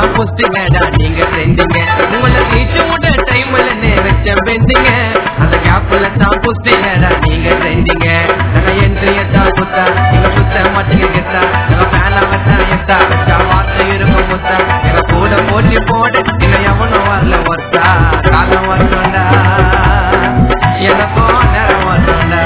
தான் புஸ்டிங்கடா நீங்க ட்ரெண்டிங்க உங்களை ரீச் விட டைம்ல வச்ச பெண்டிங்க அந்த கேப்ல தான் புஸ்டிங்கடா நீங்க ட்ரெண்டிங்க நாங்க என்ட்ரிய தான் குத்தா நீங்க சுத்த மாட்டீங்க கெத்தா நாங்க ஃபேனா வச்சா எத்தா வச்சா வார்த்தை இருக்கும் முத்தா எங்க கூட போட்டி போட நீங்க எவனும் வரல ஒருத்தா காலம் வரணும்டா எனக்கும் நேரம் வரணும்டா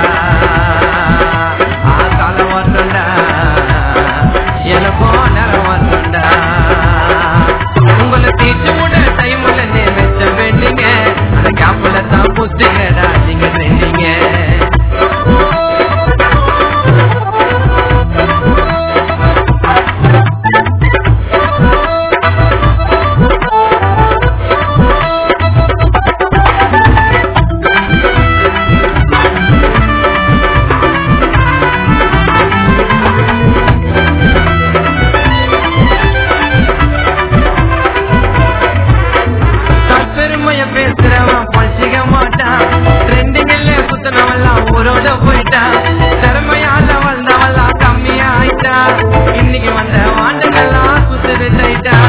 ஆ காலம் வரணும்டா எனக்கும் நேரம் வரணும்டா உங்களை தீச்சு விட டைம்ல வச்ச வேண்டிங்க அந்த கேப்ல தான் புஸ்டிங்கடா நீங்க ட்ரெண்டிங்க பெருமைய பேசுறவன் பழிச்சிக்க மாட்டான் ட்ரெண்டிங்ல குத்துனவெல்லாம் ஊரோட போயிட்டான் திறமையால வந்தவெல்லாம் கம்மியா ஆயிட்டா இன்னைக்கு வந்த வாண்டங்கள்லாம் சுத்துது டைட்டா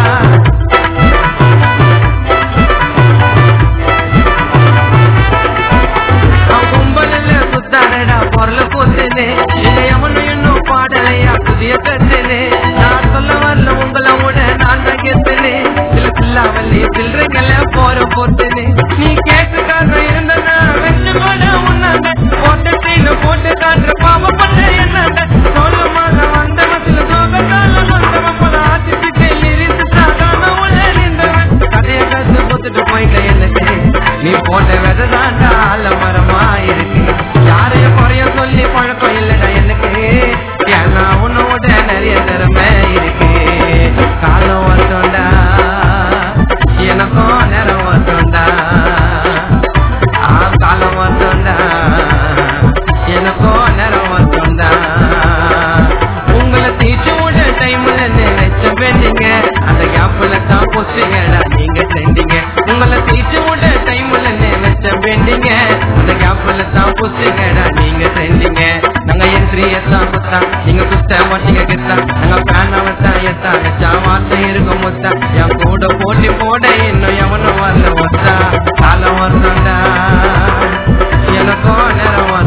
கும்பலில் சுத்தாடா பொருள் கூத்துனே இல்லை அவனும் இன்னும் பாடலையா புதிய கத்துனே நான் சொல்ல வரல உங்களை விட நான் தான் கெத்துனே சில பில்லாவல்லி சில்லறைங்கள போற பொறுத்துனே நீ கேட்டுக்காக இருந்தனா வெச்சு கூட உன்னாங்க போட்ட சீன போட்டு காட்டுற பாவ பண்ண என்னங்க சொல்ல மாத வந்தவன் சில சோக காலம் வந்தவன் பல ஆட்சி இருந்து சாதாரண உள்ள நின்றவன் கதையை கத்து கொடுத்துட்டு போயிட்ட எனக்கு நீ போட்ட விதை தாண்டா ஆல மரமா இருக்கு யாரையும் குறைய சொல்லி பழக்கம் இல்லடா எனக்கு ஏன்னா உன்னோட நிறைய திறமை இருக்கு காலம் வரட்டோண்டா எனக்கும் நேரம் வரட்டோண்டா ஆ காலம் வரட்டோண்டா எனக்கும் நேரம் வரட்டோண்டா உங்களை தீச்சு விட டைம்ல வச்ச வேண்டிங்க அந்த கேப்ல தான் போச்சுங்கடா நீங்க ட்ரெண்டிங்க உங்களை தீச்சு விட டைம்ல வச்ச வேண்டிங்க அந்த கேப்ல தான் போச்சுங்கடா நீங்க ட்ரெண்டிங்க நாங்க என்ட்ரிய தான் குத்தா நீங்க குத்த மாட்டீங்க கெத்தா நாங்க பேன வச்சா எத்தா வச்சா வார்த்தை இருக்கும் முத்தா என் கூட போட்டி போட இன்னும் எவனும் வரல ஒத்தா காலம் வரணும்டா எனக்கும் நேரம்